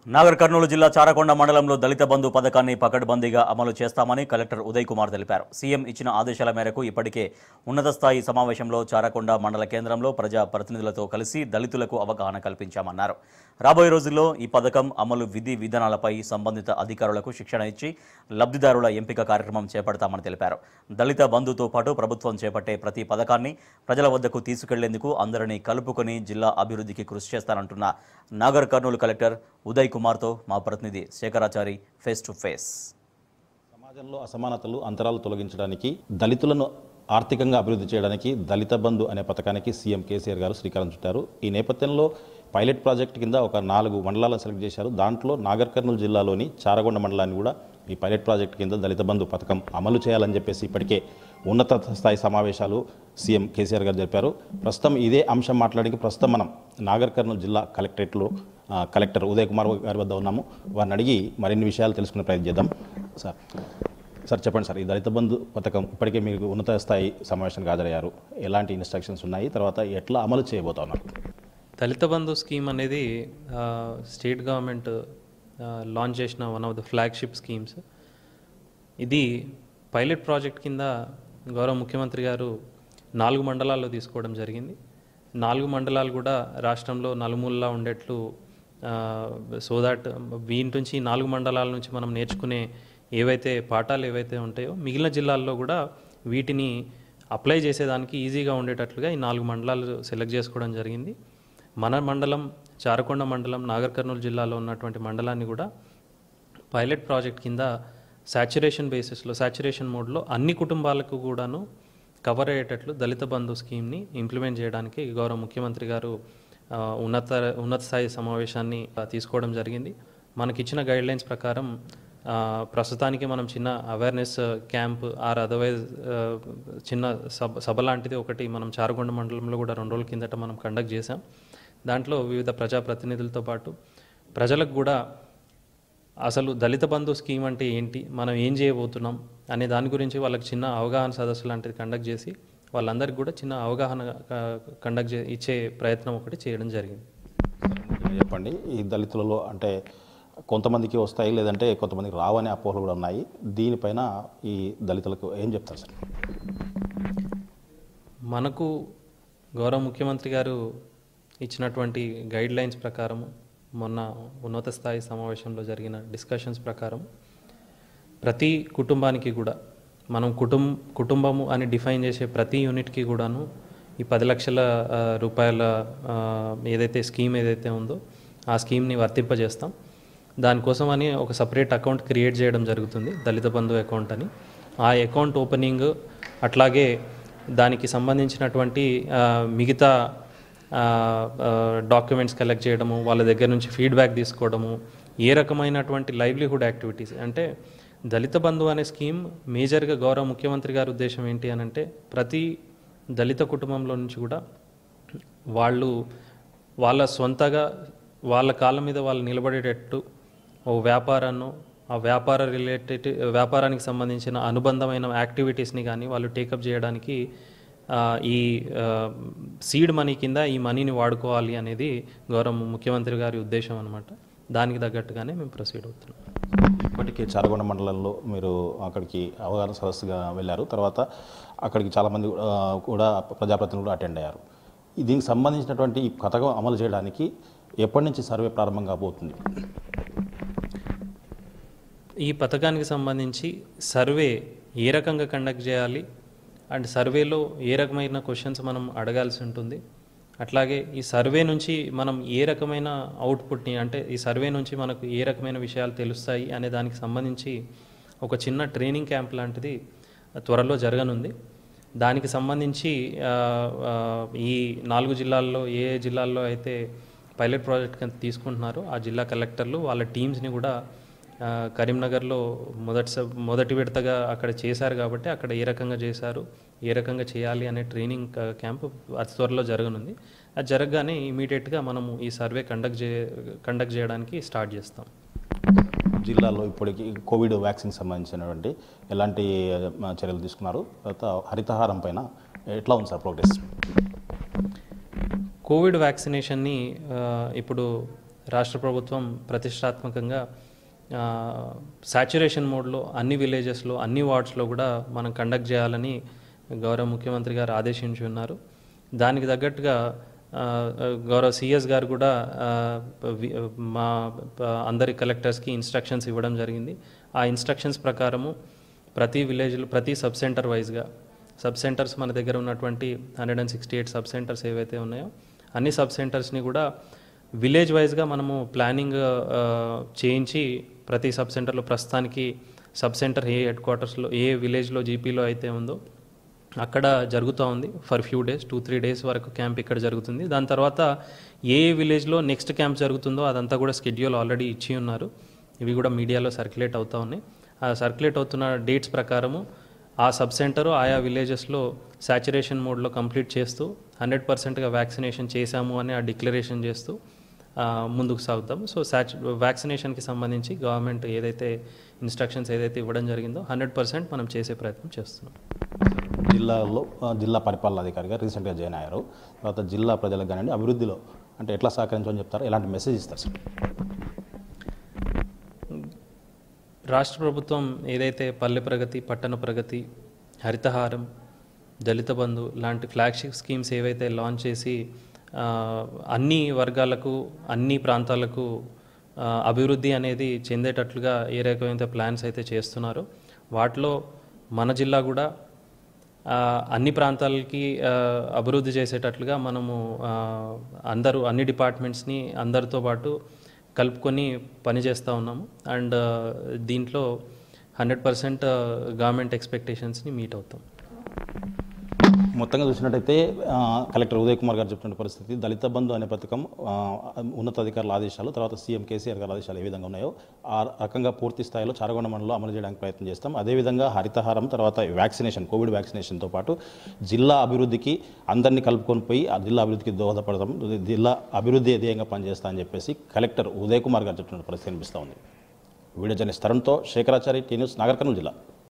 నాగర్ కర్నూలు జిల్లా చారకొండ మండలంలో దళిత బంధు పథకాన్ని పకడ్బందీగా అమలు చేస్తామని కలెక్టర్ ఉదయ్ కుమార్ తెలిపారు సీఎం ఇచ్చిన ఆదేశాల మేరకు ఇప్పటికే ఉన్నత స్థాయి సమావేశంలో చారకొండ మండల కేంద్రంలో ప్రజా ప్రతినిధులతో కలిసి దళితులకు అవగాహన కల్పించామన్నారు రాబోయే రోజుల్లో ఈ పథకం అమలు విధి విధానాలపై సంబంధిత అధికారులకు శిక్షణ ఇచ్చి లబ్ధిదారుల ఎంపిక కార్యక్రమం చేపడతామని తెలిపారు దళిత బంధుతో పాటు ప్రభుత్వం చేపట్టే ప్రతి పథకాన్ని ప్రజల వద్దకు తీసుకెళ్లేందుకు అందరినీ కలుపుకొని జిల్లా అభివృద్ధికి కృషి చేస్తానంటున్న నాగర్ కర్నూలు కలెక్టర్ ఉదయ్ కుమార్తో మా ప్రతినిధి శేఖరాచారి ఫేస్ టు ఫేస్ సమాజంలో అసమానతలు అంతరాలు తొలగించడానికి దళితులను ఆర్థికంగా అభివృద్ధి చేయడానికి దళిత బంధు అనే పథకానికి సీఎం కేసీఆర్ గారు శ్రీకారం చుట్టారు ఈ నేపథ్యంలో పైలట్ ప్రాజెక్ట్ కింద ఒక నాలుగు మండలాలను సెలెక్ట్ చేశారు దాంట్లో నాగర్ కర్నూలు జిల్లాలోని చారగొండ మండలాన్ని కూడా ఈ పైలట్ ప్రాజెక్ట్ కింద దళిత బంధు పథకం అమలు చేయాలని చెప్పేసి ఇప్పటికే ఉన్నత స్థాయి సమావేశాలు సీఎం కేసీఆర్ గారు జరిపారు ప్రస్తుతం ఇదే అంశం మాట్లాడడానికి ప్రస్తుతం మనం నాగర్ కర్నూలు జిల్లా కలెక్టరేట్లో ఆ, కలెక్టర్ ఉదయ్ కుమార్ గారి వద్ద ఉన్నాము వారిని అడిగి మరిన్ని విషయాలు తెలుసుకునే ప్రయత్నం చేద్దాం సార్ సార్ చెప్పండి సార్ ఈ దళిత బంధు పథకం ఇప్పటికే మీకు ఉన్నత స్థాయి సమావేశానికి హాజరయ్యారు ఎలాంటి ఇన్స్ట్రక్షన్స్ ఉన్నాయి తర్వాత ఎట్లా అమలు చేయబోతా ఉన్నారు దళిత బంధు స్కీమ్ అనేది uh, state government uh, launch చేసిన one of the flagship schemes ఇది పైలట్ ప్రాజెక్ట్ కింద గౌరవ ముఖ్యమంత్రి గారు నాలుగు మండలాల్లో తీసుకోవడం జరిగింది నాలుగు మండలాలు కూడా రాష్ట్రంలో నలుమూలలా ఉండేట్లు సో దాట్ వీటి నుంచి ఈ నాలుగు మండలాల నుంచి మనం నేర్చుకునే ఏవైతే పాఠాలు ఏవైతే ఉంటాయో మిగిలిన జిల్లాల్లో కూడా వీటిని అప్లై చేసేదానికి ఈజీగా ఉండేటట్లుగా ఈ నాలుగు మండలాలు సెలెక్ట్ చేసుకోవడం జరిగింది మన మండలం చారకొండ మండలం నాగర్ కర్నూలు జిల్లాలో ఉన్నటువంటి మండలాన్ని కూడా పైలట్ ప్రాజెక్ట్ కింద సాచురేషన్ బేసిస్లో సాచురేషన్ మోడ్లో అన్ని కుటుంబాలకు కూడాను కవర్ అయ్యేటట్లు దళిత బంధు స్కీమ్ని ఇంప్లిమెంట్ చేయడానికి గౌరవ ముఖ్యమంత్రి గారు ఆ, ఉన్నత ఉన్నత స్థాయి సమావేశాన్ని ఆ, తీసుకోవడం జరిగింది మనకిచ్చిన గైడ్లైన్స్ ప్రకారం ఆ, ప్రస్తుతానికి మనం చిన్న అవేర్నెస్ క్యాంప్ ఆర్ అదర్వైజ్ చిన్న సభ సభ లాంటిది ఒకటి మనం చారగొండ మండలంలో కూడా రెండు రోజుల కిందట మనం కండక్ట్ చేసాం దాంట్లో వివిధ ప్రజాప్రతినిధులతో పాటు ప్రజలకు కూడా అసలు దళిత బంధు స్కీమ్ అంటే ఏంటి మనం ఏం చేయబోతున్నాం అనే దాని గురించి వాళ్ళకి చిన్న అవగాహన సదస్సు లాంటిది కండక్ట్ చేసి వాళ్ళందరికీ కూడా చిన్న అవగాహన కండక్ట్ చే ఇచ్చే ప్రయత్నం ఒకటి చేయడం జరిగింది చెప్పండి ఈ దళితులలో అంటే కొంతమందికి వస్తాయి లేదంటే కొంతమందికి రావనే అపోహలు కూడా ఉన్నాయి దీనిపైన ఈ దళితులకు ఏం చెప్తారు సార్ మనకు గౌరవ ముఖ్యమంత్రి గారు ఇచ్చినటువంటి గైడ్ లైన్స్ ప్రకారం మొన్న ఉన్నత స్థాయి సమావేశంలో జరిగిన డిస్కషన్స్ ప్రకారం ప్రతి కుటుంబానికి కూడా మనం కుటుంబ కుటుంబము అని డిఫైన్ చేసే ప్రతి యూనిట్కి కూడాను ఈ పది లక్షల ఆ, రూపాయల ఆ, ఏదైతే స్కీమ్ ఏదైతే ఉందో ఆ స్కీమ్ని వర్తింపజేస్తాం దానికోసమని ఒక సపరేట్ అకౌంట్ క్రియేట్ చేయడం జరుగుతుంది దళిత బంధు అకౌంట్ అని ఆ అకౌంట్ ఓపెనింగ్ అట్లాగే దానికి సంబంధించినటువంటి ఆ, మిగతా డాక్యుమెంట్స్ కలెక్ట్ చేయడము వాళ్ళ దగ్గర నుంచి ఫీడ్బ్యాక్ తీసుకోవడము ఏ రకమైనటువంటి లైవ్లీహుడ్ యాక్టివిటీస్ అంటే దళిత బంధు అనే స్కీమ్ మేజర్గా గౌరవ ముఖ్యమంత్రి గారి ఉద్దేశం ఏంటి అని అంటే ప్రతి దళిత కుటుంబంలో నుంచి కూడా వాళ్ళు వాళ్ళ సొంతగా వాళ్ళ కాళ్ళ మీద వాళ్ళు నిలబడేటట్టు ఓ వ్యాపారాన్ని ఆ వ్యాపార రిలేటెడ్ వ్యాపారానికి సంబంధించిన అనుబంధమైన యాక్టివిటీస్ని కానీ వాళ్ళు టేకప్ చేయడానికి ఆ, ఈ సీడ్ మనీ కింద ఈ మనీని వాడుకోవాలి అనేది గౌరవ ముఖ్యమంత్రి గారి ఉద్దేశం అనమాట దానికి తగ్గట్టుగానే మేము ప్రొసీడ్ అవుతున్నాం ఇప్పటికే చారగొండ మండలంలో మీరు అక్కడికి అవగాహన సదస్సుగా వెళ్ళారు తర్వాత అక్కడికి చాలామంది ఆ, కూడా ప్రజాప్రతినిధులు అటెండ్ అయ్యారు ఈ దీనికి సంబంధించినటువంటి ఈ పథకం అమలు చేయడానికి ఎప్పటి నుంచి సర్వే ప్రారంభం కాబోతుంది ఈ పథకానికి సంబంధించి సర్వే ఏ రకంగా కండక్ట్ చేయాలి అండ్ సర్వేలో ఏ రకమైన క్వశ్చన్స్ మనం అడగాల్సి ఉంటుంది అట్లాగే ఈ సర్వే నుంచి మనం ఏ రకమైన అవుట్పుట్ని అంటే ఈ సర్వే నుంచి మనకు ఏ రకమైన విషయాలు తెలుస్తాయి అనే దానికి సంబంధించి ఒక చిన్న ట్రైనింగ్ క్యాంప్ లాంటిది త్వరలో జరగనుంది దానికి సంబంధించి ఆ, ఆ, ఈ నాలుగు జిల్లాల్లో ఏ ఏ జిల్లాల్లో అయితే పైలట్ ప్రాజెక్ట్ కింద తీసుకుంటున్నారో ఆ జిల్లా కలెక్టర్లు వాళ్ళ టీమ్స్ని కూడా ఆ, కరీంనగర్లో మొదటి స- మొదటి విడతగా అక్కడ చేశారు కాబట్టి అక్కడ ఏ రకంగా చేశారు ఏ రకంగా చేయాలి అనే ట్రైనింగ్ క- క్యాంప్ అతి త్వరలో జరగనుంది అది జరగగానే ఇమీడియట్గా మనము ఈ సర్వే కండక్ట్ చే కండక్ట్ చేయడానికి స్టార్ట్ చేస్తాం జిల్లాలో ఇప్పటికి కోవిడ్ వ్యాక్సిన్ సంబంధించినటువంటి ఎలాంటి ఆ, చర్యలు తీసుకున్నారు తర్వాత హరితహారం పైన ఎట్లా ఉంది సార్ ప్రోగ్రెస్ కోవిడ్ వ్యాక్సినేషన్ని ఆ, ఇప్పుడు రాష్ట్ర ప్రభుత్వం ప్రతిష్టాత్మకంగా సాచురేషన్ మోడ్లో అన్ని విలేజెస్లో అన్ని వార్డ్స్లో కూడా మనం కండక్ట్ చేయాలని గౌరవ ముఖ్యమంత్రి గారు ఆదేశించి ఉన్నారు దానికి తగ్గట్టుగా ఆ, గౌరవ సిఎస్ గారు కూడా ఆ, వి- మా ప- అందరి కలెక్టర్స్కి ఇన్స్ట్రక్షన్స్ ఇవ్వడం జరిగింది ఆ ఇన్స్ట్రక్షన్స్ ప్రకారము ప్రతి విలేజ్లో ప్రతి సబ్ సెంటర్ వైజ్గా సబ్ సెంటర్స్ మన దగ్గర ఉన్నటువంటి hundred and sixty eight sub centers ఏవైతే ఉన్నాయో అన్ని సబ్ సెంటర్స్ని కూడా విలేజ్ వైజ్గా మనము ప్లానింగ్ ఆ, చేయించి ప్రతి సబ్ సెంటర్లో ప్రస్తుతానికి సబ్ సెంటర్ ఏ హెడ్ క్వార్టర్స్లో ఏ విలేజ్లో జీపీలో అయితే ఉందో అక్కడ జరుగుతూ ఉంది for few days two three days వరకు క్యాంప్ ఇక్కడ జరుగుతుంది దాని తర్వాత ఏ ఏ విలేజ్లో నెక్స్ట్ క్యాంప్ జరుగుతుందో అదంతా కూడా స్కెడ్యూల్ ఆల్రెడీ ఇచ్చి ఉన్నారు ఇవి కూడా మీడియాలో సర్క్యులేట్ అవుతూ ఉన్నాయి ఆ సర్క్యులేట్ అవుతున్న డేట్స్ ప్రకారము ఆ సబ్ సెంటర్ ఆయా విలేజెస్లో సాచురేషన్ మోడ్లో కంప్లీట్ చేస్తూ హండ్రెడ్ పర్సెంట్గా వ్యాక్సినేషన్ చేశాము అని ఆ డిక్లరేషన్ చేస్తూ ఆ, ముందుకు సాగుతాం సో సాచు వ్యాక్సినేషన్కి సంబంధించి గవర్నమెంట్ ఏదైతే ఇన్స్ట్రక్షన్స్ ఏదైతే ఇవ్వడం జరిగిందో హండ్రెడ్ పర్సెంట్ మనం చేసే ప్రయత్నం చేస్తున్నాం జిల్లాలో ఆ, జిల్లా పరిపాలనాధికారిగా రీసెంట్గా జాయిన్ అయ్యారు తర్వాత జిల్లా ప్రజలకు కానివ్వండి అభివృద్ధిలో అంటే ఎట్లా సహకరించమని చెప్తారు ఎలాంటి మెసేజ్ ఇస్తారు సార్ రాష్ట్ర ప్రభుత్వం ఏదైతే పల్లె ప్రగతి పట్టణ ప్రగతి హరితహారం దళిత బంధు లాంటి ఫ్లాగ్షిప్ స్కీమ్స్ ఏవైతే లాంచ్ చేసి ఆ, అన్ని వర్గాలకు అన్ని ప్రాంతాలకు ఆ, అభివృద్ధి అనేది చెందేటట్లుగా ఏ రకమైన ప్లాన్స్ అయితే చేస్తున్నారో వాటిలో మన జిల్లా కూడా ఆ, అన్ని ప్రాంతాలకి ఆ, అభివృద్ధి చేసేటట్లుగా మనము ఆ, అందరూ అన్ని డిపార్ట్మెంట్స్ని అందరితో పాటు కలుపుకొని పనిచేస్తూ ఉన్నాము అండ్ దీంట్లో హండ్రెడ్ పర్సెంట్ గవర్నమెంట్ ఎక్స్పెక్టేషన్స్ని మీట్ అవుతాం మొత్తంగా చూసినట్టయితే ఆ, కలెక్టర్ ఉదయ్ కుమార్ గారు చెప్తున్న పరిస్థితి దళిత బంధు అనే పథకం ఆ, ఉన్నతాధికారుల ఆదేశాలు తర్వాత సీఎం కేసీఆర్ గారి ఆదేశాలు ఏ విధంగా ఉన్నాయో ఆ రకంగా పూర్తి స్థాయిలో చారగొండ మండలంలో అమలు చేయడానికి ప్రయత్నం చేస్తాం అదేవిధంగా హరితహారం తర్వాత వ్యాక్సినేషన్ కోవిడ్ వ్యాక్సినేషన్తో పాటు జిల్లా అభివృద్ధికి అందరినీ కలుపుకొని పోయి ఆ జిల్లా అభివృద్ధికి దోహదపడతాం జిల్లా అభివృద్ధి ధ్యేయంగా పనిచేస్తా అని చెప్పేసి కలెక్టర్ ఉదయ్ కుమార్ గారు చెప్తున్న పరిస్థితి కనిపిస్తూ ఉంది వీడియో జర్నలిస్ట్ తరుణ్తో శేఖరాచారి టీ న్యూస్ నాగర్ కర్నూలు జిల్లా